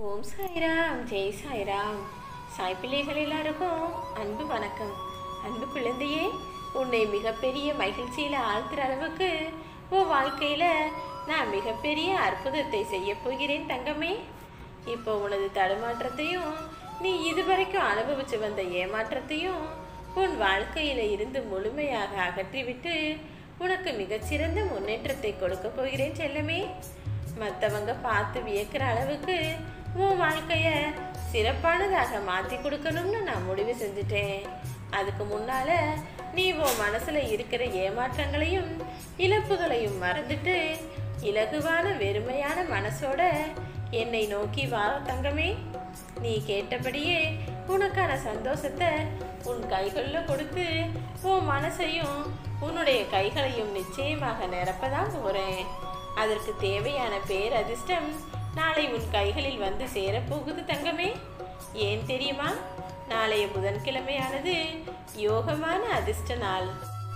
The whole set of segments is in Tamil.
ஓம் சாய்ராம் ஜெய் சாய்ராம் சாய் பிள்ளைகள் எல்லாருக்கும் அன்பு வணக்கம் அன்பு குழந்தையே உன்னை மிகப்பெரிய மகிழ்ச்சியில் ஆழ்த்துற அளவுக்கு உன் வாழ்க்கையில் நான் மிகப்பெரிய அற்புதத்தை செய்ய போகிறேன் தங்கமே இப்போ உனது தடுமாற்றத்தையும் நீ இதுவரைக்கும் அனுபவிச்சு வந்த ஏமாற்றத்தையும் உன் வாழ்க்கையில இருந்து முழுமையாக அகற்றிவிட்டு உனக்கு மிகச்சிறந்த முன்னேற்றத்தை கொடுக்க போகிறேன் செல்லமே மற்றவங்க பார்த்து வியக்கிற அளவுக்கு உன் வாழ்க்கைய சிறப்பானதாக மாற்றி கொடுக்கணும்னு நான் முடிவு செஞ்சுட்டேன் அதுக்கு முன்னால நீ உன் மனசுல இருக்கிற ஏமாற்றங்களையும் இழப்புகளையும் மறந்துட்டு இலகுவான வெறுமையான மனசோட என்னை நோக்கி வா தங்கமே நீ கேட்டபடியே உனக்கான சந்தோஷத்தை உன் கைகளில் கொடுத்து உன் மனசையும் உன்னுடைய கைகளையும் நிச்சயமாக நிரப்பதான் போறேன் அதற்கு தேவையான பேரதிர்ஷ்டம் நாளை உன் கைகளில் வந்து சேரப்போகுது தங்கமே ஏன் தெரியுமா நாளைய புதன்கிழமையானது யோகமான அதிர்ஷ்ட நாள்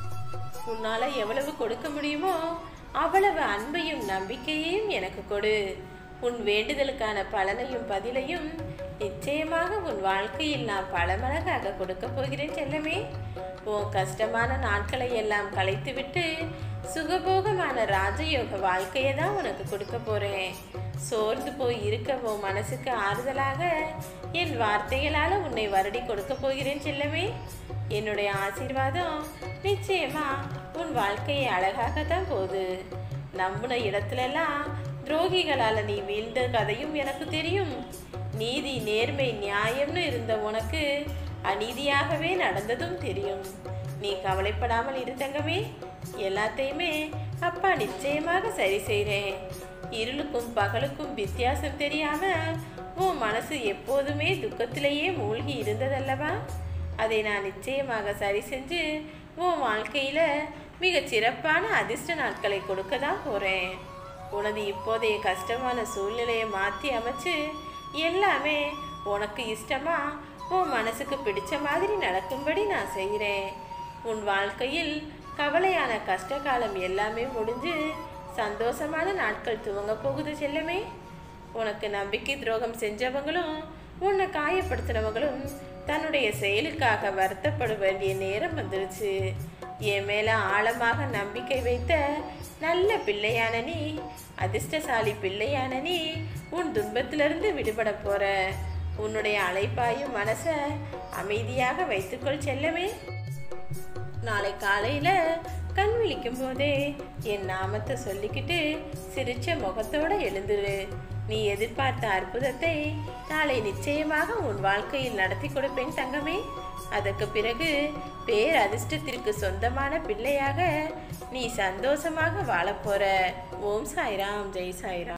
உன்னால எவ்வளவு கொடுக்க முடியுமோ அவ்வளவு அன்பையும் நம்பிக்கையையும் எனக்கு கொடு உன் வேண்டுதலுக்கான பலனையும் பதிலையும் நிச்சயமாக உன் வாழ்க்கையில் நான் பல மடங்காக கொடுக்க போகிறேன் செல்லமே உன் கஷ்டமான நாட்களை எல்லாம் கலைத்துவிட்டு சுகபோகமான ராஜயோக வாழ்க்கையை தான் உனக்கு கொடுக்க போறேன் சோர்ந்து போய் இருக்க உன் மனசுக்கு ஆறுதலாக என் வார்த்தைகளால உன்னை வருடி கொடுக்க போகிறேன் செல்லமே என்னுடைய ஆசீர்வாதம் நிச்சயமா உன் வாழ்க்கையை அழகாகத்தான் போகுது நம்பின இடத்துலலாம் துரோகிகளால நீ வீழ்ந்த கதையும் எனக்கு தெரியும் நீதி நேர்மை நியாயம்னு இருந்த உனக்கு அநீதியாகவே நடந்ததும் தெரியும் நீ கவலைப்படாமல் இருந்தங்கமே எல்லாத்தையுமே அப்பா நிச்சயமாக சரி செய்கிறேன் இருளுக்கும் பகலுக்கும் வித்தியாசம் தெரியாம உன் மனசு எப்போதுமே துக்கத்திலேயே மூழ்கி இருந்ததல்லவா அதை நான் நிச்சயமாக சரி செஞ்சு உன் வாழ்க்கையில மிகச் சிறப்பான அதிர்ஷ்ட நாட்களை கொடுக்க தான் போறேன் உனது இப்போதைய கஷ்டமான சூழ்நிலையை மாற்றி அமைச்சு எல்லாமே உனக்கு இஷ்டமா உன் மனசுக்கு பிடிச்ச மாதிரி நடக்கும்படி நான் செய்கிறேன் உன் வாழ்க்கையில் கவலையான கஷ்ட காலம் எல்லாமே முடிஞ்சு சந்தோஷமான நாட்கள் துவங்க போகுது செல்லமே உனக்கு நம்பிக்கை துரோகம் செஞ்சவங்களும் உன்னை காயப்படுத்தினவங்களும் தன்னுடைய செயலுக்காக வருத்தப்பட வேண்டிய நேரம் வந்துருச்சு என் மேல ஆழமாக நம்பிக்கை வைத்த நல்ல பிள்ளையான நீ அதிர்ஷ்டசாலி பிள்ளையான நீ உன் துன்பத்திலிருந்து விடுபட போற உன்னுடைய அழைப்பாயும் மனச அமைதியாக வைத்துக்கொள் செல்லமே நாளை காலையில கண் விழிக்கும் போதே என் நாமத்தை சொல்லிக்கிட்டு சிரிச்ச முகத்தோட எழுந்துரு நீ எதிர்பார்த்த அற்புதத்தை நாளை நிச்சயமாக உன் வாழ்க்கையில் நடத்தி கொடுப்பேன் தங்கமே அதற்கு பிறகு பேர் அதிர்ஷ்டத்திற்கு சொந்தமான பிள்ளையாக நீ சந்தோஷமாக வாழப்போற ஓம் சாய்ராம் ஜெய் சாய்ராம்